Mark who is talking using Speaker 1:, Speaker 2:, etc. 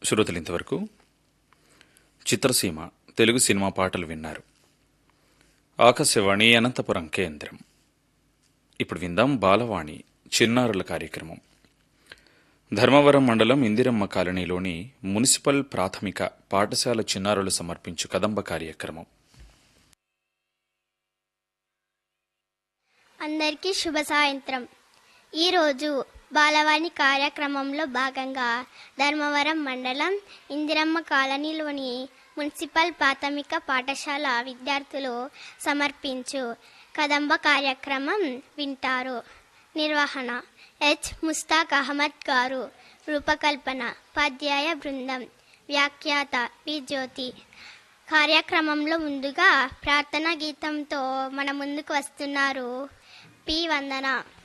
Speaker 1: శ్రోతలు ఇంతవరకు చిత్రసీమ తెలుగు సినిమా పాటలు విన్నారు ఆకాశవాణి అనంతపురం కేంద్రం ఇప్పుడు విందాం బాలవాణి చిన్నారుల కార్యక్రమం ధర్మవరం మండలం ఇందిరమ్మ కాలనీలోని మున్సిపల్ ప్రాథమిక పాఠశాల చిన్నారులు సమర్పించు కదంబ కార్యక్రమం
Speaker 2: అందరికీ శుభ సాయంత్రం ఈరోజు బాలవాణి కార్యక్రమంలో భాగంగా ధర్మవరం మండలం ఇందిరమ్మ కాలనీలోని మున్సిపల్ ప్రాథమిక పాఠశాల విద్యార్థులు సమర్పించు కదంబ కార్యక్రమం వింటారు నిర్వహణ హెచ్ ముస్తాక్ అహ్మద్ గారు రూపకల్పన ఉపాధ్యాయ బృందం వ్యాఖ్యాత పి జ్యోతి కార్యక్రమంలో ముందుగా ప్రార్థనా గీతంతో మన ముందుకు వస్తున్నారు పి వందన